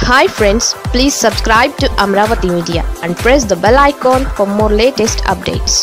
hi friends please subscribe to Amaravati media and press the bell icon for more latest updates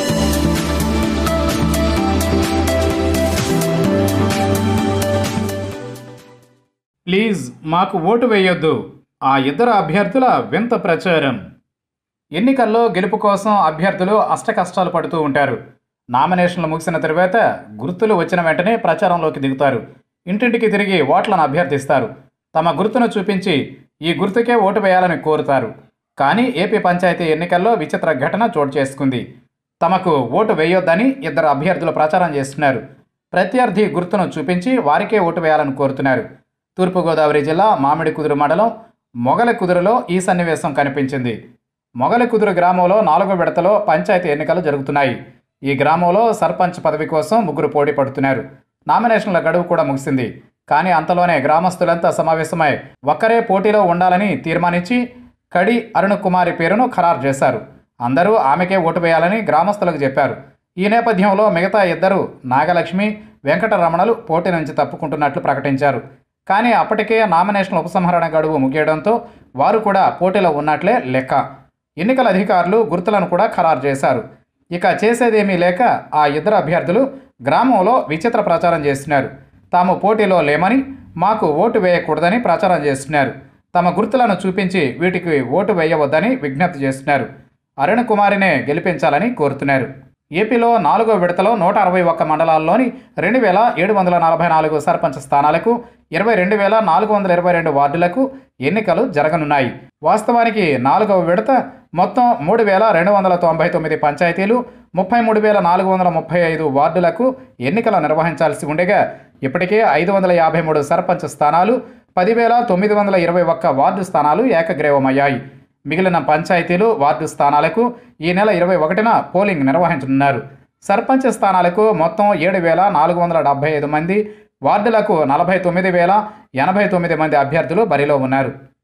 please మాకు ఓటు వేయొద్దు ఆ ఇద్దరు అభ్యర్థుల వింత ప్రచారం ఎన్నికల్లో గెలుపు కోసం అభ్యర్థులు అష్టకష్టాలు పడుతూ ఉంటారు నామినేషన్లు ముగిసిన తరువాత గుర్తులు వచ్చిన వెంటనే ప్రచారంలోకి దిగుతారు ఇంటింటికి తిరిగి ఓట్లను అభ్యర్థిస్తారు తమ గుర్తును చూపించి ఈ గుర్తుకే ఓటు వేయాలని కోరుతారు కానీ ఏపీ పంచాయతీ ఎన్నికల్లో విచిత్ర ఘటన చోటు చేసుకుంది తమకు ఓటు వేయొద్దని ఇద్దరు అభ్యర్థులు ప్రచారం చేస్తున్నారు ప్రత్యర్థి గుర్తును చూపించి వారికే ఓటు వేయాలని కోరుతున్నారు తూర్పుగోదావరి జిల్లా మామిడి కుదురు మండలం మొగల కుదురులో ఈ సన్నివేశం కనిపించింది మొగల కుదురు గ్రామంలో నాలుగో విడతలో పంచాయతీ ఎన్నికలు జరుగుతున్నాయి ఈ గ్రామంలో సర్పంచ్ పదవి కోసం ముగ్గురు పోటీ పడుతున్నారు నామినేషన్ల గడువు కూడా ముగిసింది కానీ అంతలోనే గ్రామస్తులంతా సమావేశమై ఒక్కరే పోటీలో ఉండాలని తీర్మానించి కడి అరుణకుమారి పేరును ఖరారు చేశారు అందరూ ఆమెకే ఓటు వేయాలని గ్రామస్తులకు చెప్పారు ఈ నేపథ్యంలో మిగతా ఇద్దరు నాగలక్ష్మి వెంకటరమణలు పోటీ నుంచి తప్పుకుంటున్నట్లు ప్రకటించారు కానీ అప్పటికే నామినేషన్ల ఉపసంహరణ గడువు ముగియడంతో వారు కూడా పోటీలో ఉన్నట్లే లెక్క ఎన్నికల అధికారులు గుర్తులను కూడా ఖరారు చేశారు ఇక చేసేదేమీ లేక ఆ ఇద్దరు అభ్యర్థులు గ్రామంలో విచిత్ర ప్రచారం చేస్తున్నారు తాము పోటీలో లేమని మాకు ఓటు వేయకూడదని ప్రచారం చేస్తున్నారు తమ గుర్తులను చూపించి వీటికి ఓటు వేయవద్దని విజ్ఞప్తి చేస్తున్నారు అరుణ్ కుమారినే గెలిపించాలని కోరుతున్నారు ఏపీలో నాలుగో విడతలో నూట అరవై ఒక్క మండలాల్లోని రెండు వేల ఏడు వందల నలభై నాలుగు సర్పంచ్ స్థానాలకు ఇరవై రెండు వేల నాలుగు వందల ఇరవై రెండు వార్డులకు ఎన్నికలు జరగనున్నాయి వాస్తవానికి నాలుగవ విడత మొత్తం మూడు వేల రెండు వందల తొంభై తొమ్మిది పంచాయతీలు ముప్పై మూడు వేల నాలుగు వందల ముప్పై ఐదు వార్డులకు ఎన్నికలు నిర్వహించాల్సి ఉండగా ఇప్పటికే ఐదు వందల యాభై మూడు సర్పంచ్ స్థానాలు పదివేల తొమ్మిది వందల ఇరవై ఒక్క వార్డు స్థానాలు ఏకగ్రీవమయ్యాయి మిగిలిన పంచాయతీలు వార్డు స్థానాలకు ఈ నెల ఇరవై ఒకటిన పోలింగ్ నిర్వహించనున్నారు సర్పంచ్ స్థానాలకు మొత్తం ఏడు వేల నాలుగు వందల డెబ్బై ఐదు మంది వార్డులకు నలభై తొమ్మిది వేల ఎనభై తొమ్మిది మంది అభ్యర్థులు బరిలో ఉన్నారు